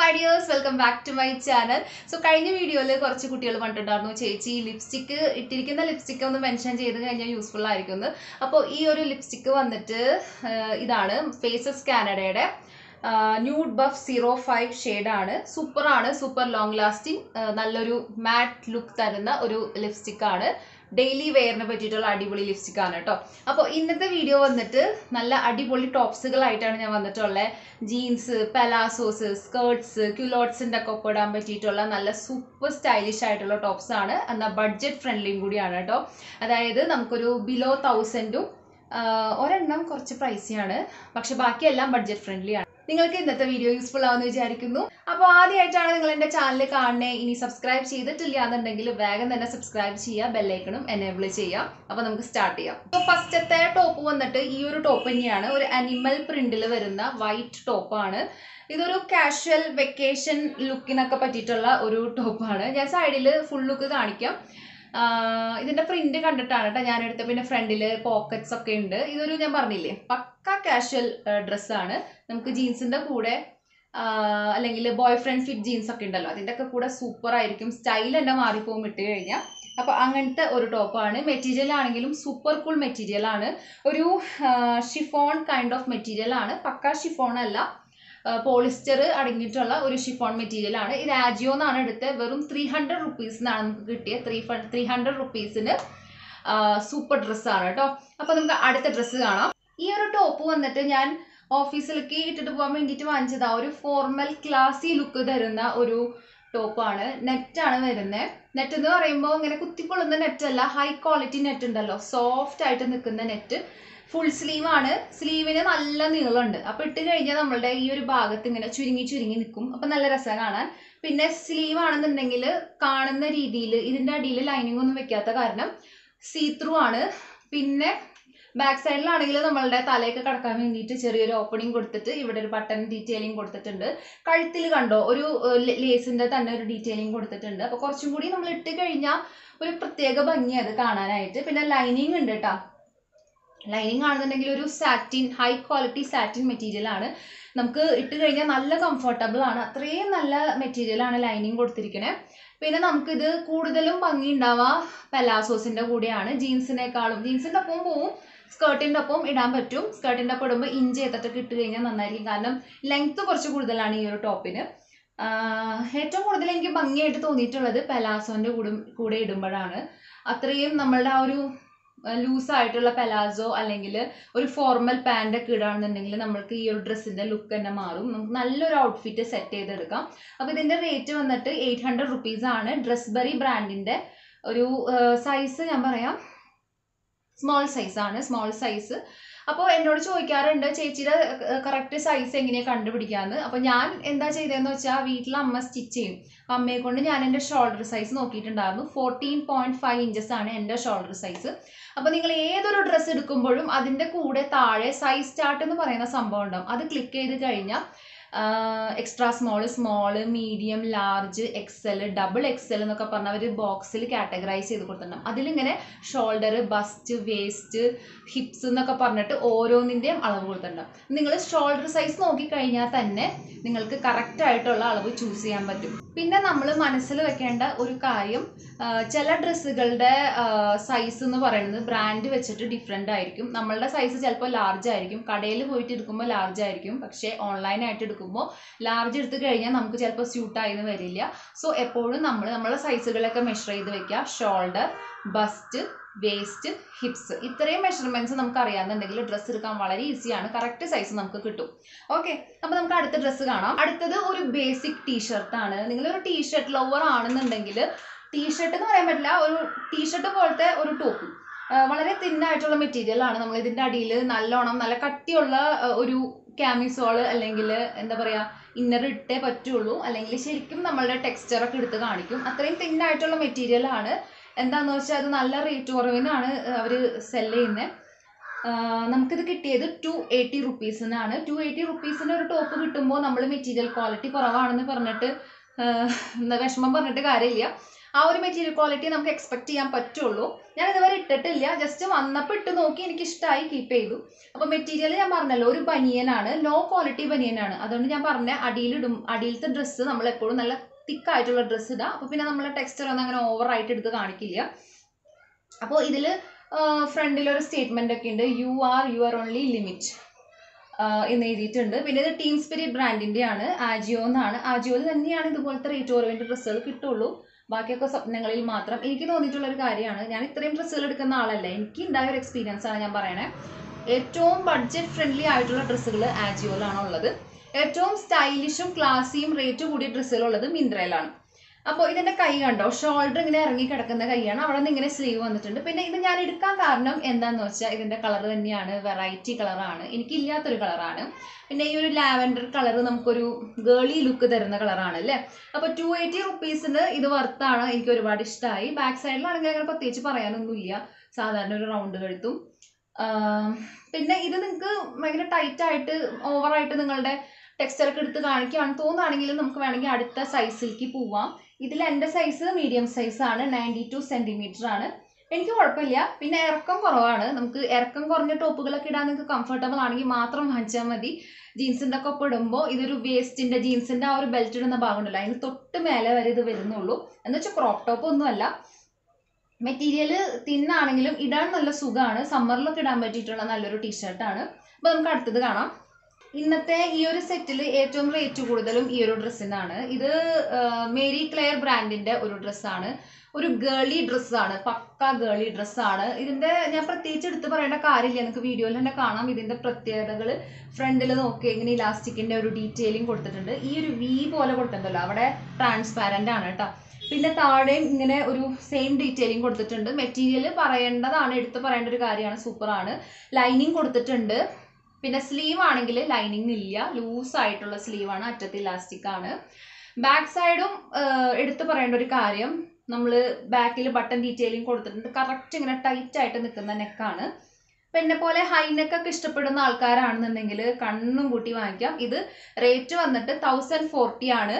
my dears welcome back to my channel so കഴിഞ്ഞ വീഡിയോയിൽ കുറച്ച് കുട്ടികൾ പറഞ്ഞിട്ടുണ്ടായിരുന്നു ചേച്ചി ലിപ്സ്റ്റിക്ക് ഇട്ടിരിക്കുന്ന ലിപ്സ്റ്റിക്ക് ഒന്ന് മെൻഷൻ ചെയ്ത് കഴിഞ്ഞാൽ യൂസ്ഫുൾ ആയിരിക്കും എന്ന് അപ്പോൾ ഈ ഒരു ലിപ്സ്റ്റിക്ക് വന്നിട്ട് ആ, ഇതാണ് ഫേസസ് കാനഡയുടെ ന്യൂഡ് ബഫ് സീറോ ഫൈവ് ഷെയ്ഡാണ് സൂപ്പറാണ് സൂപ്പർ ലോങ് ലാസ്റ്റിംഗ് നല്ലൊരു മാറ്റ് ലുക്ക് തരുന്ന ഒരു ലിപ്സ്റ്റിക് ആണ് ഡെയിലി വെയറിനെ പറ്റിയിട്ടുള്ള അടിപൊളി ലിപ്സ്റ്റിക് ആണ് കേട്ടോ അപ്പോൾ ഇന്നത്തെ വീഡിയോ വന്നിട്ട് നല്ല അടിപൊളി ടോപ്സുകളായിട്ടാണ് ഞാൻ വന്നിട്ടുള്ളത് ജീൻസ് പെലാസോസ് സ്കേർട്സ് ക്യുലോട്ട്സിൻ്റെ ഒക്കെ ഒപ്പം ഇടാൻ പറ്റിയിട്ടുള്ള നല്ല സൂപ്പർ സ്റ്റൈലിഷ് ആയിട്ടുള്ള ടോപ്സ് ആണ് എന്നാൽ ബഡ്ജറ്റ് ഫ്രണ്ട്ലിയും കൂടിയാണ് കേട്ടോ അതായത് നമുക്കൊരു ബിലോ തൗസൻഡും ഒരെണ്ണം കുറച്ച് പ്രൈസിയാണ് പക്ഷെ ബാക്കിയെല്ലാം ബഡ്ജറ്റ് ഫ്രണ്ട്ലി ആണ് നിങ്ങൾക്ക് ഇന്നത്തെ വീഡിയോ യൂസ്ഫുൾ ആവുമെന്ന് വിചാരിക്കുന്നു അപ്പോൾ ആദ്യമായിട്ടാണ് നിങ്ങൾ എൻ്റെ ചാനൽ കാണുന്നത് ഇനി സബ്സ്ക്രൈബ് ചെയ്തിട്ടില്ല എന്നുണ്ടെങ്കിൽ വേഗം തന്നെ സബ്സ്ക്രൈബ് ചെയ്യുക ബെല്ലൈക്കണും എനേബിൾ ചെയ്യാം അപ്പോൾ നമുക്ക് സ്റ്റാർട്ട് ചെയ്യാം അപ്പോൾ ഫസ്റ്റത്തെ ടോപ്പ് വന്നിട്ട് ഈ ഒരു ടോപ്പ് തന്നെയാണ് ഒരു അനിമൽ പ്രിന്റിൽ വരുന്ന വൈറ്റ് ടോപ്പാണ് ഇതൊരു കാഷ്വൽ വെക്കേഷൻ ലുക്കിനൊക്കെ പറ്റിയിട്ടുള്ള ഒരു ടോപ്പാണ് ഞാൻ സൈഡിൽ ഫുൾ ലുക്ക് കാണിക്കാം ആഹ് ഇതിന്റെ പ്രിന്റ് കണ്ടിട്ടാണ് കേട്ടോ ഞാൻ എടുത്ത പിന്നെ ഫ്രണ്ടില് പോക്കറ്റ്സ് ഒക്കെ ഉണ്ട് ഇതൊരു ഞാൻ പറഞ്ഞില്ലേ പക്ക കാഷ്വൽ ഡ്രസ്സാണ് നമുക്ക് ജീൻസിന്റെ കൂടെ ആഹ് അല്ലെങ്കിൽ ബോയ് ഫ്രണ്ട് ഫിറ്റ് ജീൻസ് ഒക്കെ ഉണ്ടല്ലോ അതിന്റെ ഒക്കെ കൂടെ സൂപ്പർ ആയിരിക്കും സ്റ്റൈൽ തന്നെ മാറിപ്പോകും ഇട്ട് കഴിഞ്ഞാൽ അപ്പൊ അങ്ങനത്തെ ഒരു ടോപ്പാണ് മെറ്റീരിയൽ ആണെങ്കിലും സൂപ്പർ കൂൾ മെറ്റീരിയൽ ആണ് ഒരു ഷിഫോൺ കൈൻഡ് ഓഫ് മെറ്റീരിയൽ ആണ് പക്ക ഷിഫോൺ അല്ല പോളിസ്റ്റർ അടങ്ങിയിട്ടുള്ള ഒരു ഷിഫോൺ മെറ്റീരിയൽ ആണ് ഇത് ആജിയോ എന്നാണ് എടുത്തത് വെറും ത്രീ ഹൺഡ്രഡ് റുപ്പീസിനാണ് നമുക്ക് കിട്ടിയത് ത്രീ ത്രീ ഹൺഡ്രഡ് റുപ്പീസിന് സൂപ്പർ ഡ്രസ്സാണ് കേട്ടോ അപ്പൊ നമുക്ക് അടുത്ത ഡ്രസ്സ് കാണാം ഈ ഒരു ടോപ്പ് വന്നിട്ട് ഞാൻ ഓഫീസിലേക്ക് ഇട്ടിട്ട് പോകാൻ വേണ്ടിയിട്ട് വാങ്ങിച്ചതാ ഒരു ഫോർമൽ ക്ലാസി ലുക്ക് തരുന്ന ഒരു ടോപ്പാണ് നെറ്റാണ് വരുന്നത് നെറ്റ് എന്ന് പറയുമ്പോൾ ഇങ്ങനെ കുത്തിപ്പൊള്ളുന്ന നെറ്റ് അല്ല ഹൈ ക്വാളിറ്റി നെറ്റ് ഉണ്ടല്ലോ സോഫ്റ്റ് ആയിട്ട് നിൽക്കുന്ന നെറ്റ് ഫുൾ സ്ലീവ് ആണ് സ്ലീവിന് നല്ല നീളമുണ്ട് അപ്പൊ ഇട്ട് കഴിഞ്ഞാൽ നമ്മളുടെ ഈ ഒരു ഭാഗത്ത് ഇങ്ങനെ ചുരുങ്ങി ചുരുങ്ങി നിൽക്കും അപ്പൊ നല്ല രസം കാണാൻ പിന്നെ സ്ലീവ് ആണെന്നുണ്ടെങ്കിൽ കാണുന്ന രീതിയിൽ ഇതിന്റെ അടിയിൽ ലൈനിങ് ഒന്നും വെക്കാത്ത കാരണം സീ ത്രൂ ആണ് പിന്നെ ബാക്ക് സൈഡിലാണെങ്കിൽ നമ്മളുടെ തലയൊക്കെ കടക്കാൻ വേണ്ടിയിട്ട് ചെറിയൊരു ഓപ്പണിംഗ് കൊടുത്തിട്ട് ഇവിടെ ഒരു ബട്ടൺ ഡീറ്റെയിലിംഗ് കൊടുത്തിട്ടുണ്ട് കഴുത്തിൽ കണ്ടോ ഒരു ലേസിന്റെ തന്നെ ഒരു ഡീറ്റെയിലിംഗ് കൊടുത്തിട്ടുണ്ട് അപ്പൊ കുറച്ചും കൂടി നമ്മൾ ഇട്ട് കഴിഞ്ഞാൽ ഒരു പ്രത്യേക ഭംഗി അത് കാണാനായിട്ട് പിന്നെ ലൈനിങ് ഉണ്ട് കേട്ടോ ലൈനിങ് ആണെന്നുണ്ടെങ്കിൽ ഒരു satin high quality satin material ആണ് നമുക്ക് ഇട്ട് കഴിഞ്ഞാൽ നല്ല കംഫർട്ടബിൾ ആണ് അത്രയും നല്ല മെറ്റീരിയൽ ആണ് ലൈനിങ് കൊടുത്തിരിക്കണേ പിന്നെ നമുക്കിത് കൂടുതലും ഭംഗി ഉണ്ടാവുക പെലാസോസിന്റെ കൂടെയാണ് ജീൻസിനേക്കാളും ജീൻസിന്റെ ഒപ്പം പോവും സ്കേർട്ടിന്റെ ഒപ്പം ഇടാൻ പറ്റും സ്കേർട്ടിന്റെ ഒപ്പം ഇടുമ്പോൾ ഇഞ്ച് എത്തട്ടൊക്കെ ഇട്ട് കഴിഞ്ഞാൽ നന്നായിരിക്കും കാരണം ലെങ്ത് കുറച്ച് കൂടുതലാണ് ഈ ഒരു ടോപ്പിന് ആഹ് ഏറ്റവും കൂടുതൽ എനിക്ക് ഭംഗിയായിട്ട് തോന്നിയിട്ടുള്ളത് പെലാസോന്റെ കൂടെ കൂടെ ഇടുമ്പോഴാണ് അത്രയും നമ്മളുടെ ആ ഒരു ലൂസ് ആയിട്ടുള്ള പെലാസോ അല്ലെങ്കിൽ ഒരു ഫോർമൽ പാൻ്റ് ഒക്കെ ഇടുകയാണെന്നുണ്ടെങ്കിൽ നമ്മൾക്ക് ഈ ഒരു ഡ്രസ്സിന്റെ ലുക്ക് തന്നെ മാറും നമുക്ക് നല്ലൊരു ഔട്ട്ഫിറ്റ് സെറ്റ് ചെയ്തെടുക്കാം അപ്പോൾ ഇതിന്റെ റേറ്റ് വന്നിട്ട് എയ്റ്റ് ഹൺഡ്രഡ് റുപ്പീസ് ആണ് ഡ്രസ്ബറി ബ്രാൻഡിന്റെ ഒരു സൈസ് ഞാൻ പറയാം സ്മോൾ സൈസ് ആണ് സ്മോൾ സൈസ് അപ്പോൾ എന്നോട് ചോദിക്കാറുണ്ട് ചേച്ചിയുടെ കറക്റ്റ് സൈസ് എങ്ങനെയാണ് കണ്ടുപിടിക്കാന്ന് അപ്പോൾ ഞാൻ എന്താ ചെയ്തതെന്ന് വെച്ചാൽ വീട്ടിൽ അമ്മ സ്റ്റിച്ച് ചെയ്യും അപ്പം അമ്മയെ കൊണ്ട് ഞാൻ എൻ്റെ ഷോൾഡർ സൈസ് നോക്കിയിട്ടുണ്ടായിരുന്നു ഫോർട്ടീൻ പോയിന്റ് ഫൈവ് ഇഞ്ചസ് ആണ് എൻ്റെ ഷോൾഡർ സൈസ് അപ്പോൾ നിങ്ങൾ ഏതൊരു ഡ്രസ്സ് എടുക്കുമ്പോഴും അതിൻ്റെ കൂടെ താഴെ സൈസ് ചാർട്ട് എന്ന് പറയുന്ന സംഭവം ഉണ്ടാവും അത് ക്ലിക്ക് ചെയ്ത് കഴിഞ്ഞാൽ extra small small medium large XL double XL എന്നൊക്കെ പറഞ്ഞ അവർ ബോക്സിൽ കാറ്റഗറൈസ് ചെയ്ത് കൊടുത്തിട്ടുണ്ടാവും അതിലിങ്ങനെ ഷോൾഡർ ബസ്റ്റ് വേസ്റ്റ് ഹിപ്സ് എന്നൊക്കെ പറഞ്ഞിട്ട് ഓരോന്നിൻ്റെയും അളവ് കൊടുത്തിട്ടുണ്ടാവും നിങ്ങൾ ഷോൾഡർ സൈസ് നോക്കിക്കഴിഞ്ഞാൽ തന്നെ നിങ്ങൾക്ക് കറക്റ്റ് ആയിട്ടുള്ള അളവ് ചൂസ് ചെയ്യാൻ പറ്റും പിന്നെ നമ്മൾ മനസ്സിൽ വെക്കേണ്ട ഒരു കാര്യം ആ, ചില ഡ്രസ്സുകളുടെ സൈസ് എന്ന് പറയുന്നത് ബ്രാൻഡ് വെച്ചിട്ട് ഡിഫറെൻ്റ് ആയിരിക്കും നമ്മളുടെ സൈസ് ചിലപ്പോൾ ലാർജ് ആയിരിക്കും കടയിൽ പോയിട്ട് എടുക്കുമ്പോൾ ലാർജ് ആയിരിക്കും പക്ഷേ ഓൺലൈനായിട്ട് എടുക്കുമ്പോൾ ലാർജ് എടുത്തു കഴിഞ്ഞാൽ നമുക്ക് ചിലപ്പോൾ സ്യൂട്ടായെന്ന് വരില്ല സോ എപ്പോഴും നമ്മൾ നമ്മളെ സൈസുകളൊക്കെ മെഷർ ചെയ്ത് വെക്കുക ഷോൾഡർ ബസ്റ്റ് വേസ്റ്റ് ഹിപ്സ് ഇത്രയും മെഷർമെന്റ്സ് നമുക്ക് അറിയാന്നുണ്ടെങ്കിൽ ഡ്രസ്സ് എടുക്കാൻ വളരെ ഈസിയാണ് കറക്റ്റ് സൈസ് നമുക്ക് കിട്ടും ഓക്കെ അപ്പൊ നമുക്ക് അടുത്ത ഡ്രസ്സ് കാണാം അടുത്തത് ഒരു ബേസിക് ടീഷർട്ട് ആണ് നിങ്ങൾ ഒരു ടീഷർട്ട് ലവർ ആണെന്നുണ്ടെങ്കിൽ ടീഷർട്ട് എന്ന് പറയാൻ പറ്റില്ല ഒരു ടീഷർട്ട് പോലത്തെ ഒരു ടോപ്പ് വളരെ തിന്നായിട്ടുള്ള മെറ്റീരിയൽ ആണ് നമ്മൾ ഇതിന്റെ അടിയിൽ നല്ലോണം നല്ല കട്ടിയുള്ള ആ, ഒരു ക്യാമിസോള് അല്ലെങ്കിൽ എന്താ പറയാ ഇന്നർ ഇട്ടേ പറ്റുള്ളൂ അല്ലെങ്കിൽ ശരിക്കും നമ്മളുടെ ടെക്സ്ചർ ഒക്കെ എടുത്ത് കാണിക്കും അത്രയും തിന്നായിട്ടുള്ള മെറ്റീരിയൽ ആണ് എന്താന്ന് വെച്ചാൽ അത് നല്ല റേറ്റ് കുറവിനാണ് അവർ സെല് ചെയ്യുന്നത് നമുക്കിത് കിട്ടിയത് ടു എയ്റ്റി റുപ്പീസിനാണ് ടു എയ്റ്റി റുപ്പീസിന് ഒരു ടോപ്പ് കിട്ടുമ്പോൾ നമ്മൾ മെറ്റീരിയൽ ക്വാളിറ്റി കുറവാണെന്ന് പറഞ്ഞിട്ട് ആഹ് എന്താ വിഷമം പറഞ്ഞിട്ട് കാര്യമില്ല ആ ഒരു മെറ്റീരിയൽ ക്വാളിറ്റി നമുക്ക് എക്സ്പെക്ട് ചെയ്യാൻ പറ്റുള്ളൂ ഞാൻ ഇതുവരെ ഇട്ടിട്ടില്ല ജസ്റ്റ് വന്നപ്പോൾ ഇട്ട് നോക്കി എനിക്ക് ഇഷ്ടമായി കീപ്പ് ചെയ്തു അപ്പോൾ മെറ്റീരിയൽ ഞാൻ പറഞ്ഞല്ലോ ഒരു ബനിയനാണ് ലോ ക്വാളിറ്റി ബനിയനാണ് അതുകൊണ്ട് ഞാൻ പറഞ്ഞ അടിയിലിടും അടിയിലത്തെ ഡ്രസ്സ് നമ്മൾ എപ്പോഴും നല്ല തിക്കായിട്ടുള്ള ഡ്രസ്സ് ഇടുക അപ്പോൾ പിന്നെ നമ്മളെ ടെക്സ്ചർ ഒന്നും അങ്ങനെ ഓവറായിട്ട് എടുത്ത് കാണിക്കില്ല അപ്പോൾ ഇതിൽ ഫ്രണ്ടിൽ ഒരു സ്റ്റേറ്റ്മെന്റ് ഒക്കെ ഉണ്ട് you are you are only limit എന്ന് എഴുതിയിട്ടുണ്ട് പിന്നെ ഇത് ടീം സ്പിരിറ്റ് ബ്രാൻഡിന്റെ ആണ് ആജിയോ എന്നാണ് ആജിയോയിൽ തന്നെയാണ് ഇതുപോലത്തെ റേറ്റ് കുറവിൻ്റെ ഡ്രസ്സുകൾ കിട്ടുള്ളൂ ബാക്കിയൊക്കെ സ്വപ്നങ്ങളിൽ മാത്രം എനിക്ക് തോന്നിയിട്ടുള്ള ഒരു കാര്യമാണ് ഞാൻ ഇത്രയും ഡ്രസ്സുകൾ എടുക്കുന്ന ആളല്ല എനിക്ക് ഉണ്ടായ ഒരു എക്സ്പീരിയൻസ് ആണ് ഞാൻ പറയണേ ഏറ്റവും ബഡ്ജറ്റ് ഫ്രണ്ട്ലി ആയിട്ടുള്ള ഡ്രസ്സുകൾ ആജിയോയിലാണ് ഉള്ളത് ഏറ്റവും സ്റ്റൈലിഷും ക്ലാസിയും റേറ്റ് കൂടിയ ഡ്രസ്സുകൾ ഉള്ളത് മിന്ത്രയിലാണ് അപ്പോൾ ഇതിന്റെ കൈ കണ്ടോ ഷോൾഡർ ഇങ്ങനെ ഇറങ്ങി കിടക്കുന്ന കൈയാണ് അവിടെ നിന്ന് ഇങ്ങനെ സ്ലീവ് വന്നിട്ടുണ്ട് പിന്നെ ഇത് ഞാൻ എടുക്കാൻ കാരണം എന്താന്ന് വെച്ചാൽ ഇതിന്റെ കളർ തന്നെയാണ് വെറൈറ്റി കളറാണ് എനിക്കില്ലാത്തൊരു കളറാണ് പിന്നെ ഈ ഒരു ലാവൻഡർ കളർ നമുക്കൊരു ഗേളി ലുക്ക് തരുന്ന കളറാണ് അല്ലേ അപ്പോൾ ടു എയ്റ്റി റുപ്പീസിന് ഇത് വർത്താണ് എനിക്ക് ഒരുപാട് ഇഷ്ടമായി ബാക്ക് സൈഡിലാണെങ്കിൽ അങ്ങനെ പ്രത്യേകിച്ച് പറയാനൊന്നുമില്ല സാധാരണ ഒരു റൗണ്ട് കഴുത്തും ആഹ് പിന്നെ ഇത് നിങ്ങൾക്ക് ഭയങ്കര ടൈറ്റ് ആയിട്ട് ഓവറായിട്ട് നിങ്ങളുടെ ടെക്സ്ചർ ഒക്കെ എടുത്ത് കാണിക്കുകയാണെന്ന് തോന്നുകയാണെങ്കിൽ നമുക്ക് വേണമെങ്കിൽ അടുത്ത സൈസിലേക്ക് പോവാം ഇതിൽ എൻ്റെ സൈസ് മീഡിയം സൈസ് ആണ് നയൻറ്റി ടു സെൻറ്റിമീറ്റർ ആണ് എനിക്ക് കുഴപ്പമില്ല പിന്നെ ഇറക്കം കുറവാണ് നമുക്ക് ഇറക്കം കുറഞ്ഞ ടോപ്പുകളൊക്കെ ഇടാൻ നിങ്ങൾക്ക് കംഫർട്ടബിൾ ആണെങ്കിൽ മാത്രം വാങ്ങിച്ചാൽ മതി ജീൻസിൻ്റെ ഒക്കെ ഒപ്പം ഇടുമ്പോൾ ഇതൊരു വേസ്റ്റിൻ്റെ ജീൻസിൻ്റെ ആ ഒരു ബെൽറ്റ് ഇടുന്ന ഭാഗം ഉണ്ടല്ലോ അതിന് തൊട്ട് മേലെ വരെ ഇത് വരുന്നുള്ളൂ എന്ന് വെച്ചാൽ ക്രോപ്പ് ടോപ്പ് ഒന്നുമല്ല മെറ്റീരിയൽ തിന്നാണെങ്കിലും ഇടാൻ നല്ല സുഖമാണ് സമ്മറിലൊക്കെ ഇടാൻ പറ്റിയിട്ടുള്ള നല്ലൊരു ടീഷർട്ടാണ് അപ്പോൾ നമുക്ക് അടുത്തത് കാണാം ഇന്നത്തെ ഈ ഒരു സെറ്റിൽ ഏറ്റവും റേറ്റ് കൂടുതലും ഈ ഒരു ഡ്രസ്സിനാണ് ഇത് ആ, മേരി ക്ലെയർ ബ്രാൻഡിന്റെ ഒരു ഡ്രസ്സാണ് ഒരു ഗേളി ഡ്രസ്സാണ് പക്ക ഗേളി ഡ്രസ്സാണ് ഇതിന്റെ ഞാൻ പ്രത്യേകിച്ച് എടുത്ത് പറയേണ്ട കാര്യമില്ല നിങ്ങൾക്ക് വീഡിയോയിൽ തന്നെ കാണാം ഇതിന്റെ പ്രത്യേകതകൾ ഫ്രണ്ടിൽ നോക്കി ഇങ്ങനെ ഇലാസ്റ്റിക്കിന്റെ ഒരു ഡീറ്റെയിലിംഗ് കൊടുത്തിട്ടുണ്ട് ഈ ഒരു വി പോലെ കൊടുത്തിട്ടുണ്ടല്ലോ അവിടെ ട്രാൻസ്പാരന്റ് ആണ് കേട്ടോ പിന്നെ താഴെയും ഇങ്ങനെ ഒരു സെയിം ഡീറ്റെയിലിംഗ് കൊടുത്തിട്ടുണ്ട് മെറ്റീരിയൽ പറയേണ്ടതാണ് എടുത്ത് പറയേണ്ട ഒരു കാര്യമാണ് സൂപ്പറാണ് ലൈനിങ് കൊടുത്തിട്ടുണ്ട് പിന്നെ സ്ലീവ് ആണെങ്കിൽ ലൈനിങ് ഇല്ല ലൂസ് ആയിട്ടുള്ള സ്ലീവാണ് അറ്റത്ത് ഇലാസ്റ്റിക് ആണ് ബാക്ക് സൈഡും എടുത്തു പറയേണ്ട ഒരു കാര്യം നമ്മൾ ബാക്കിൽ ബട്ടൺ ഡീറ്റെയിലിംഗ് കൊടുത്തിട്ടുണ്ട് കറക്റ്റ് ഇങ്ങനെ ടൈറ്റ് ആയിട്ട് നിൽക്കുന്ന നെക്കാണ് അപ്പം എന്നെ പോലെ ഹൈ നെക്കൊക്കെ ഇഷ്ടപ്പെടുന്ന ആൾക്കാരാണെന്നുണ്ടെങ്കിൽ കണ്ണും കൂട്ടി വാങ്ങിക്കാം ഇത് റേറ്റ് വന്നിട്ട് തൗസൻഡ് ഫോർട്ടി ആണ്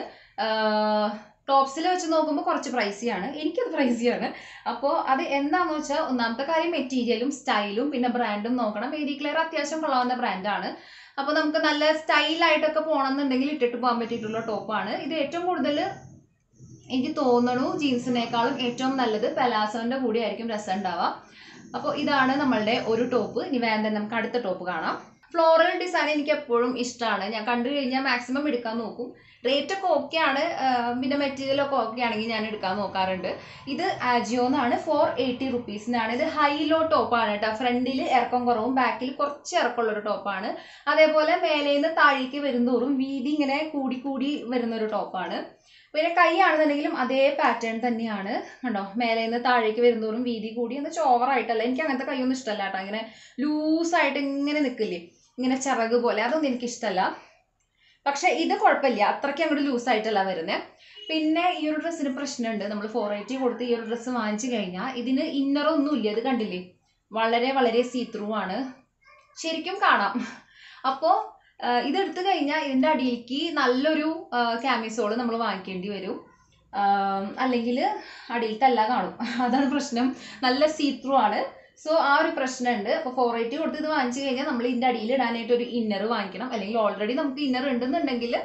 ടോപ്സിൽ വെച്ച് നോക്കുമ്പോൾ കുറച്ച് പ്രൈസിയാണ് എനിക്കത് പ്രൈസിയാണ് അപ്പോൾ അത് എന്താണെന്ന് വെച്ചാൽ ഒന്നാമത്തെ കാര്യം മെറ്റീരിയലും സ്റ്റൈലും പിന്നെ ബ്രാൻഡും നോക്കണം മേരി ക്ലെയർ അത്യാവശ്യം കൊള്ളാവുന്ന ബ്രാൻഡാണ് അപ്പോൾ നമുക്ക് നല്ല സ്റ്റൈലായിട്ടൊക്കെ പോകണമെന്നുണ്ടെങ്കിൽ ഇട്ടിട്ട് പോകാൻ പറ്റിയിട്ടുള്ള ടോപ്പാണ് ഇത് ഏറ്റവും കൂടുതൽ എനിക്ക് തോന്നണു ജീൻസിനേക്കാളും ഏറ്റവും നല്ലത് പെലാസോന്റെ കൂടെ ആയിരിക്കും രസം ഉണ്ടാവുക അപ്പോൾ ഇതാണ് നമ്മളുടെ ഒരു ടോപ്പ് ഇനി വേണ്ട നമുക്ക് അടുത്ത ടോപ്പ് കാണാം ഫ്ലോറൽ ഡിസൈൻ എനിക്ക് എപ്പോഴും ഇഷ്ടമാണ് ഞാൻ കണ്ടു കഴിഞ്ഞാൽ മാക്സിമം എടുക്കാൻ നോക്കും റേറ്റ് ഒക്കെ ഓക്കെ ആണ് ആ, പിന്നെ മെറ്റീരിയൽ ഒക്കെ ഓക്കെ ആണെങ്കിൽ ഞാൻ എടുക്കാൻ നോക്കാറുണ്ട് ഇത് ആജിയോ എന്നാണ് ഫോർ എയ്റ്റി റുപ്പീസിനാണ് ഇത് ഹൈ ലോ ടോപ്പാണ് കേട്ടോ ഫ്രണ്ടിൽ ഇറക്കം കുറവും ബാക്കിൽ കുറച്ച് ഇറക്കമുള്ള ഒരു ടോപ്പാണ് അതേപോലെ മേലേന്ന് താഴേക്ക് വരുന്തോറും വീതി ഇങ്ങനെ കൂടി കൂടി വരുന്ന ഒരു ടോപ്പാണ് പിന്നെ കൈ ആണെന്നുണ്ടെങ്കിലും അതേ പാറ്റേൺ തന്നെയാണ് കണ്ടോ മേലേന്ന് താഴേക്ക് വരുന്തോറും വീതി കൂടി എന്ന് വെച്ചാൽ ഓവറായിട്ടല്ല എനിക്ക് അങ്ങനത്തെ കൈയൊന്നും ഇഷ്ടമല്ല കേട്ടോ ഇങ്ങനെ ലൂസായിട്ട് ഇങ്ങനെ നിൽക്കില്ലേ ഇങ്ങനെ ചിറക് പോലെ അതൊന്നും എനിക്ക് ഇഷ്ടമല്ല പക്ഷെ ഇത് കുഴപ്പമില്ല അത്രയ്ക്ക് അങ്ങോട്ട് ലൂസായിട്ടല്ല വരുന്നത് പിന്നെ ഈ ഒരു ഡ്രസ്സിന് പ്രശ്നമുണ്ട് നമ്മൾ ഫോർ എയ്റ്റി കൊടുത്ത് ഈ ഒരു ഡ്രസ്സ് വാങ്ങിച്ചു കഴിഞ്ഞാൽ ഇതിന് ഇന്നറൊന്നും ഇല്ല ഇത് കണ്ടില്ലേ വളരെ വളരെ സീ ത്രൂ ആണ് ശരിക്കും കാണാം അപ്പോൾ ഇതെടുത്തു കഴിഞ്ഞാൽ ഇതിൻ്റെ അടിയിലേക്ക് നല്ലൊരു ക്യാമിസോള് നമ്മൾ വാങ്ങിക്കേണ്ടി വരും അല്ലെങ്കിൽ അടിയിലത്തല്ല കാണും അതാണ് പ്രശ്നം നല്ല സീ ത്രൂ ആണ് സോ ആ ഒരു പ്രശ്നമുണ്ട് അപ്പോൾ ഫോർ എയ്റ്റി കൊടുത്ത് ഇത് വാങ്ങിച്ചു കഴിഞ്ഞാൽ നമ്മൾ ഇതിൻ്റെ അടിയിൽ ഇടാനായിട്ട് ഒരു ഇന്നർ വാങ്ങിക്കണം അല്ലെങ്കിൽ ഓൾറെഡി നമുക്ക് ഇന്നർ ഉണ്ടെന്നുണ്ടെങ്കിൽ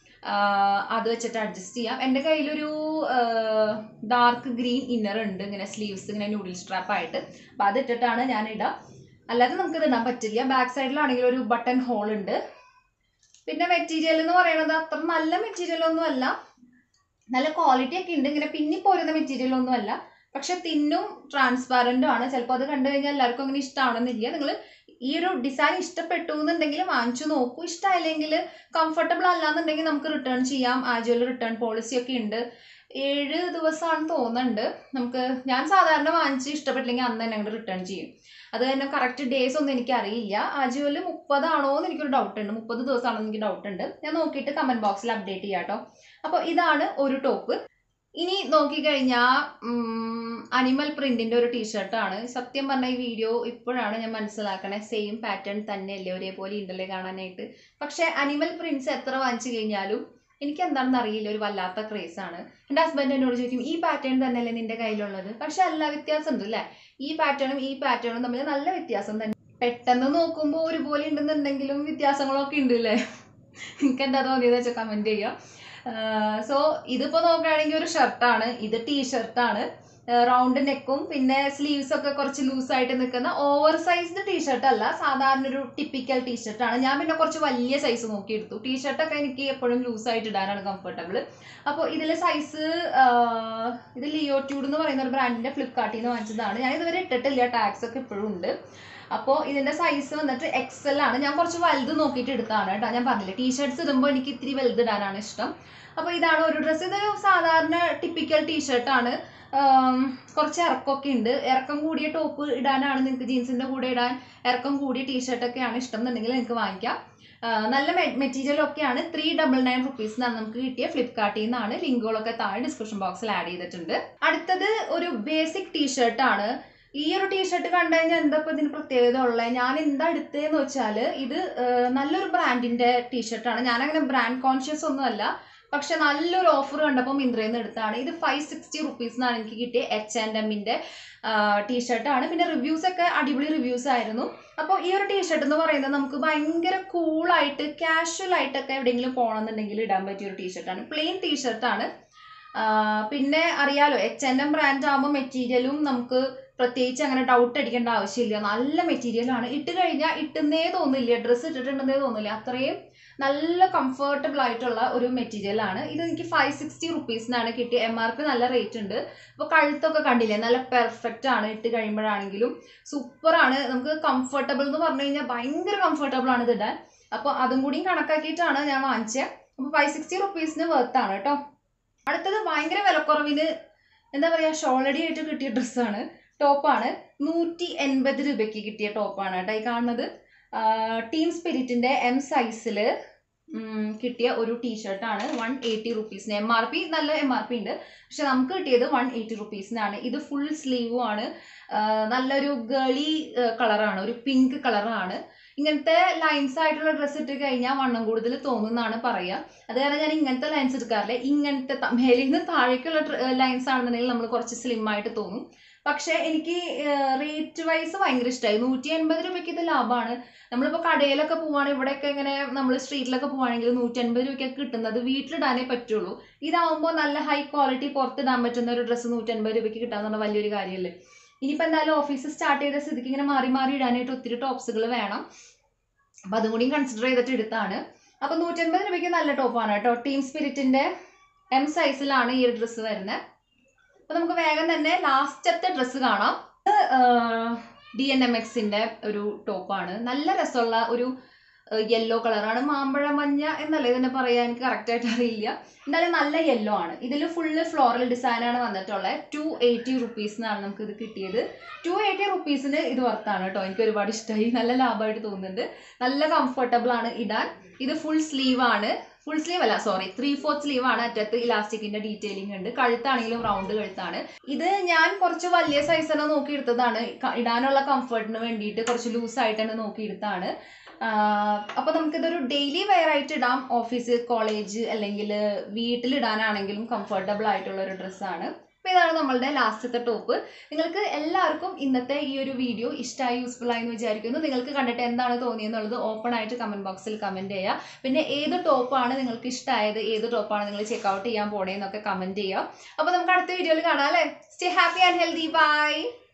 അത് വെച്ചിട്ട് അഡ്ജസ്റ്റ് ചെയ്യാം എൻ്റെ കയ്യിലൊരു ഡാർക്ക് ഗ്രീൻ ഇന്നർ ഉണ്ട് ഇങ്ങനെ സ്ലീവ്സ് ഇങ്ങനെ നൂഡിൽ സ്ട്രാപ്പ് ആയിട്ട് അപ്പം അത് ഇട്ടിട്ടാണ് ഞാൻ ഇടുക അല്ലാതെ നമുക്ക് ഇത് ഇടാൻ പറ്റില്ല ബാക്ക് സൈഡിലാണെങ്കിൽ ഒരു ബട്ടൺ ഹോൾ ഉണ്ട് പിന്നെ മെറ്റീരിയൽ എന്ന് പറയുന്നത് അത്ര നല്ല മെറ്റീരിയൽ ഒന്നും അല്ല നല്ല ക്വാളിറ്റി ഒക്കെ ഉണ്ട് ഇങ്ങനെ പിന്നി പോരുന്ന മെറ്റീരിയൽ ഒന്നും അല്ല പക്ഷെ തിന്നും ട്രാൻസ്പാരന്റും ആണ് ചിലപ്പോൾ അത് കണ്ടു കഴിഞ്ഞാൽ എല്ലാവർക്കും അങ്ങനെ ഇഷ്ടമാണെന്നില്ല നിങ്ങൾ ഈ ഒരു ഡിസൈൻ ഇഷ്ടപ്പെട്ടു എന്നുണ്ടെങ്കിൽ വാങ്ങിച്ചു നോക്കൂ ഇഷ്ടമായില്ലെങ്കിൽ കംഫർട്ടബിൾ അല്ലാന്നുണ്ടെങ്കിൽ നമുക്ക് റിട്ടേൺ ചെയ്യാം ആജുവൽ റിട്ടേൺ പോളിസി ഒക്കെ ഉണ്ട് ഏഴ് ദിവസമാണെന്ന് തോന്നുന്നുണ്ട് നമുക്ക് ഞാൻ സാധാരണ വാങ്ങിച്ച് ഇഷ്ടപ്പെട്ടില്ലെങ്കിൽ അന്ന് തന്നെ അങ്ങോട്ട് റിട്ടേൺ ചെയ്യും അത് തന്നെ കറക്റ്റ് ഡേയ്സ് ഒന്നും എനിക്ക് അറിയില്ല ആജുവൽ മുപ്പതാണോ എന്ന് എനിക്കൊരു ഡൗട്ട് ഉണ്ട് മുപ്പത് ദിവസമാണോ എന്ന് എനിക്ക് ഡൗട്ട് ഉണ്ട് ഞാൻ നോക്കിയിട്ട് കമന്റ് ബോക്സിൽ അപ്ഡേറ്റ് ചെയ്യാം കേട്ടോ അപ്പോൾ ഇതാണ് ഒരു ടോപ്പ് ഇനി നോക്കിക്കഴിഞ്ഞാൽ അനിമൽ പ്രിന്റിന്റെ ഒരു ടീഷർട്ടാണ് സത്യം പറഞ്ഞ ഈ വീഡിയോ ഇപ്പോഴാണ് ഞാൻ മനസ്സിലാക്കണേ സെയിം പാറ്റേൺ തന്നെയല്ലേ ഒരേപോലെ ഉണ്ടല്ലേ കാണാനായിട്ട് പക്ഷെ അനിമൽ പ്രിന്റ്സ് എത്ര വാങ്ങിച്ചു കഴിഞ്ഞാലും എനിക്ക് എന്താണെന്ന് അറിയില്ല ഒരു വല്ലാത്ത ക്രേസ് ആണ് എൻ്റെ ഹസ്ബൻഡ് എന്നോട് ചോദിക്കും ഈ പാറ്റേൺ തന്നെയല്ലേ നിന്റെ കയ്യിലുള്ളത് പക്ഷെ അല്ല വ്യത്യാസം ഉണ്ട് അല്ലേ ഈ പാറ്റേണും ഈ പാറ്റേണും തമ്മിൽ നല്ല വ്യത്യാസം തന്നെ പെട്ടെന്ന് നോക്കുമ്പോൾ ഒരുപോലെ ഉണ്ടെന്നുണ്ടെങ്കിലും വ്യത്യാസങ്ങളൊക്കെ ഉണ്ട് അല്ലേ എനിക്ക് എന്താ തോന്നിയത് വെച്ചാൽ കമൻറ്റ് ചെയ്യാം സോ ഇതിപ്പോൾ നോക്കുകയാണെങ്കിൽ ഒരു ഷർട്ടാണ് ഇത് ടീ ഷർട്ടാണ് റൗണ്ട് നെക്കും പിന്നെ സ്ലീവ്സ് ഒക്കെ കുറച്ച് ലൂസായിട്ട് നിൽക്കുന്ന ഓവർ സൈസ്ഡ് ടീഷർട്ട് അല്ല സാധാരണ ഒരു ടിപ്പിക്കൽ ടീഷർട്ടാണ് ഞാൻ പിന്നെ കുറച്ച് വലിയ സൈസ് നോക്കി എടുത്തു ടീഷർട്ടൊക്കെ എനിക്ക് എപ്പോഴും ലൂസായിട്ട് ഇടാനാണ് കംഫർട്ടബിൾ അപ്പോൾ ഇതിൽ സൈസ് ഇത് ലിയോ ട്യൂഡ് എന്ന് പറയുന്ന ഒരു ബ്രാൻഡിന്റെ ഫ്ലിപ്കാർട്ടിൽ നിന്ന് വാങ്ങിച്ചതാണ് ഞാൻ ഇതുവരെ ഇട്ടിട്ടില്ല ടാക്സ് ഒക്കെ ഇപ്പോഴും ഉണ്ട് അപ്പോൾ ഇതിന്റെ സൈസ് വന്നിട്ട് എക്സൽ ആണ് ഞാൻ കുറച്ച് വലുത് നോക്കിയിട്ട് എടുത്താണ് കേട്ടോ ഞാൻ പറഞ്ഞില്ലേ ടീഷർട്ട്സ് ഇടുമ്പോൾ എനിക്ക് ഇത്തിരി വലുത് ഇടാനാണ് ഇഷ്ടം അപ്പോൾ ഇതാണ് ഒരു ഡ്രസ്സ് ഇത് സാധാരണ ടിപ്പിക്കൽ ടീഷർട്ടാണ് കുറച്ച് ഇറക്കമൊക്കെ ഉണ്ട് ഇറക്കം കൂടിയ ടോപ്പ് ഇടാനാണ് നിങ്ങൾക്ക് ജീൻസിന്റെ കൂടെ ഇടാൻ ഇറക്കം കൂടിയ ടീഷർട്ടൊക്കെയാണ് ഇഷ്ടം എന്നുണ്ടെങ്കിൽ നിങ്ങൾക്ക് വാങ്ങിക്കാം ആ, നല്ല മെറ്റീരിയൽ ഒക്കെയാണ് ത്രീ ഡബിൾ നയൻ റുപ്പീസിനാണ് നമുക്ക് കിട്ടിയ ഫ്ലിപ്കാർട്ടിൽ നിന്നാണ് ലിങ്കുകളൊക്കെ താഴെ ഡിസ്ക്രിപ്ഷൻ ബോക്സിൽ ആഡ് ചെയ്തിട്ടുണ്ട് അടുത്തത് ഒരു ബേസിക് ടീഷർട്ടാണ് ഈ ഒരു ടീഷർട്ട് കണ്ടു കഴിഞ്ഞാൽ എന്താ ഇപ്പൊ ഇതിന് പ്രത്യേകത ഉള്ളത് ഞാൻ എന്താ എടുത്തതെന്ന് വെച്ചാൽ ഇത് ആ, നല്ലൊരു ബ്രാൻഡിന്റെ ടീഷർട്ടാണ് ഞാൻ അങ്ങനെ ബ്രാൻഡ് കോൺഷ്യസ് ഒന്നുമല്ല പക്ഷെ നല്ലൊരു ഓഫർ കണ്ടപ്പോൾ മിന്ത്രയിൽ നിന്ന് എടുത്താണ് ഇത് ഫൈവ് സിക്സ്റ്റി റുപ്പീസിനാണ് എനിക്ക് കിട്ടിയ എച്ച് ആൻഡ് എമ്മിന്റെ ടീഷർട്ടാണ് പിന്നെ റിവ്യൂസ് ഒക്കെ അടിപൊളി റിവ്യൂസ് ആയിരുന്നു അപ്പോൾ ഈ ഒരു ടീഷർട്ട് എന്ന് പറയുന്നത് നമുക്ക് ഭയങ്കര കൂളായിട്ട് കാഷ്വൽ ആയിട്ടൊക്കെ എവിടെയെങ്കിലും പോകണമെന്നുണ്ടെങ്കിൽ ഇടാൻ പറ്റിയ ഒരു ടീഷർട്ടാണ് പ്ലെയിൻ ടീഷർട്ടാണ് പിന്നെ അറിയാലോ എച്ച് എൻ എം ബ്രാൻഡ് ആകുമ്പോൾ മെറ്റീരിയലും നമുക്ക് പ്രത്യേകിച്ച് അങ്ങനെ ഡൗട്ട് അടിക്കേണ്ട ആവശ്യമില്ല നല്ല മെറ്റീരിയലാണ് ഇട്ട് കഴിഞ്ഞാൽ ഇട്ടുന്നേ തോന്നില്ല ഡ്രസ്സ് ഇട്ടിട്ടുണ്ടെന്നേ തോന്നില്ല അത്രയും നല്ല കംഫർട്ടബിൾ ആയിട്ടുള്ള ഒരു മെറ്റീരിയൽ ആണ് ഇത് എനിക്ക് ഫൈവ് സിക്സ്റ്റി റുപ്പീസിനാണ് കിട്ടിയ എം ആർ പി നല്ല റേറ്റ് ഉണ്ട് അപ്പോൾ കഴുത്തൊക്കെ കണ്ടില്ലേ നല്ല പെർഫെക്റ്റ് ആണ് ഇട്ട് കഴിയുമ്പോഴാണെങ്കിലും സൂപ്പറാണ് നമുക്ക് കംഫർട്ടബിൾ എന്ന് പറഞ്ഞു കഴിഞ്ഞാൽ ഭയങ്കര കംഫർട്ടബിൾ ആണ് ഇത് ഇടാൻ അപ്പോൾ അതും കൂടിയും കണക്കാക്കിയിട്ടാണ് ഞാൻ വാങ്ങിച്ചത് അപ്പോൾ ഫൈവ് സിക്സ്റ്റി റുപ്പീസിന് വർത്താണ് കേട്ടോ അടുത്തത് ഭയങ്കര വിലക്കുറവിന് എന്താ പറയുക ഷോളഡി ആയിട്ട് കിട്ടിയ ഡ്രസ്സാണ് ടോപ്പാണ് നൂറ്റി എൺപത് രൂപയ്ക്ക് കിട്ടിയ ടോപ്പാണ് കേട്ടോ ഈ കാണുന്നത് ടീം സ്പിരിറ്റിന്റെ എം സൈസിൽ കിട്ടിയ ഒരു ടീഷർട്ടാണ് വൺ എയ്റ്റി റുപ്പീസിന് എം ആർ പി നല്ല എം ആർ പി ഉണ്ട് പക്ഷെ നമുക്ക് കിട്ടിയത് വൺ എയ്റ്റി റുപ്പീസിനാണ് ഇത് ഫുൾ സ്ലീവും ആണ് ആ, നല്ലൊരു ഗേളി കളറാണ് ഒരു പിങ്ക് കളറാണ് ഇങ്ങനത്തെ ലൈൻസ് ആയിട്ടുള്ള ഡ്രസ്സ് ഇട്ട് കഴിഞ്ഞാൽ വണ്ണം കൂടുതൽ തോന്നുന്നതാണ് പറയുക അത് കാരണം ഞാൻ ഇങ്ങനത്തെ ലൈൻസ് എടുക്കാറില്ല ഇങ്ങനത്തെ ത- മേലിൽ നിന്ന് താഴേക്കുള്ള ലൈൻസ് ആണെന്നുണ്ടെങ്കിൽ നമ്മൾ കുറച്ച് സ്ലിം ആയിട്ട് തോന്നും പക്ഷെ എനിക്ക് റേറ്റ് വൈസ് ഭയങ്കര ഇഷ്ടമായി നൂറ്റി എൺപത് രൂപയ്ക്ക് ഇത് ലാഭമാണ് നമ്മളിപ്പോൾ കടയിലൊക്കെ പോവുകയാണെങ്കിൽ ഇവിടെയൊക്കെ ഇങ്ങനെ നമ്മൾ സ്ട്രീറ്റിലൊക്കെ പോവുകയാണെങ്കിൽ നൂറ്റി അൻപത് രൂപയ്ക്കൊക്കെ കിട്ടുന്നത് വീട്ടിലിടാനേ പറ്റുള്ളൂ ഇതാവുമ്പോൾ നല്ല ഹൈ ക്വാളിറ്റി പുറത്തിടാൻ പറ്റുന്ന ഒരു ഡ്രസ്സ് നൂറ്റി അൻപത് രൂപയ്ക്ക് കിട്ടാന്ന് പറഞ്ഞാൽ വലിയൊരു കാര്യമല്ലേ ഇനിയിപ്പോൾ എന്തായാലും ഓഫീസ് സ്റ്റാർട്ട് ചെയ്ത സ്ഥിതിക്ക് ഇങ്ങനെ മാറി മാറി ഇടാനായിട്ട് ഒത്തിരി ടോപ്സുകൾ വേണം അപ്പം അതും കൂടിയും കൺസിഡർ ചെയ്തിട്ട് എടുത്താണ് അപ്പം നൂറ്റൻപത് രൂപയ്ക്ക് നല്ല ടോപ്പാണ് കേട്ടോ ടീം സ്പിരിറ്റിന്റെ എം സൈസിലാണ് ഈ ഒരു ഡ്രസ്സ് വരുന്നത് അപ്പൊ നമുക്ക് വേഗം തന്നെ ലാസ്റ്റത്തെ ഡ്രസ്സ് കാണാം ഡി എൻ എം എക്സിന്റെ ഒരു ടോപ്പാണ് നല്ല രസമുള്ള ഒരു യെല്ലോ കളറാണ് മാമ്പഴ മഞ്ഞ എന്നല്ലേ ഇതിനെ പറയാൻ എനിക്ക് കറക്റ്റ് ആയിട്ട് അറിയില്ല എന്നാലും നല്ല യെല്ലോ ആണ് ഇതിൽ ഫുള്ള് ഫ്ലോറൽ ഡിസൈൻ ആണ് വന്നിട്ടുള്ളത് ടു എയ്റ്റി റുപ്പീസിനാണ് നമുക്ക് ഇത് കിട്ടിയത് ടു എയ്റ്റി റുപ്പീസിന് ഇത് വർത്താണ് കേട്ടോ എനിക്ക് ഒരുപാട് ഇഷ്ടമായി നല്ല ലാഭമായിട്ട് തോന്നുന്നുണ്ട് നല്ല കംഫർട്ടബിൾ ആണ് ഇടാൻ ഇത് ഫുൾ സ്ലീവ് ആണ് ഫുൾ സ്ലീവ് അല്ല സോറി ത്രീ ഫോർത്ത് സ്ലീവ് ആണ് അറ്റത്ത് ഇലാസ്റ്റിക്കിന്റെ ഡീറ്റെയിലിംഗ് ഉണ്ട് കഴുത്താണെങ്കിലും റൗണ്ട് കഴുത്താണ് ഇത് ഞാൻ കുറച്ച് വലിയ സൈസ് തന്നെ നോക്കി എടുത്തതാണ് ക- ഇടാനുള്ള കംഫർട്ടിന് വേണ്ടിയിട്ട് കുറച്ച് ലൂസ് ആയിട്ട് തന്നെ നോക്കി എടുത്താണ് അപ്പൊ നമുക്കിതൊരു ഡെയിലി വെയർ ആയിട്ട് ഇടാം ഓഫീസ് കോളേജ് അല്ലെങ്കിൽ വീട്ടിലിടാനാണെങ്കിലും കംഫർട്ടബിൾ ആയിട്ടുള്ള ഒരു ഡ്രസ്സാണ് അപ്പോൾ ഇതാണ് നമ്മളുടെ ലാസ്റ്റത്തെ ടോപ്പ് നിങ്ങൾക്ക് എല്ലാവർക്കും ഇന്നത്തെ ഈ ഒരു വീഡിയോ ഇഷ്ടമായി യൂസ്ഫുൾ ആയി എന്ന് വിചാരിക്കുന്നു നിങ്ങൾക്ക് കണ്ടിട്ട് എന്താണ് തോന്നിയെന്നുള്ളത് ഓപ്പൺ ആയിട്ട് കമന്റ് ബോക്സിൽ കമന്റ് ചെയ്യുക പിന്നെ ഏത് ടോപ്പാണ് നിങ്ങൾക്ക് ഇഷ്ടമായത് ഏത് ടോപ്പാണ് നിങ്ങൾ ചെക്കൗട്ട് ചെയ്യാൻ പോണേന്നൊക്കെ കമന്റ് ചെയ്യുക അപ്പോൾ നമുക്ക് അടുത്ത വീഡിയോയിൽ കാണാം അല്ലേ stay happy and healthy by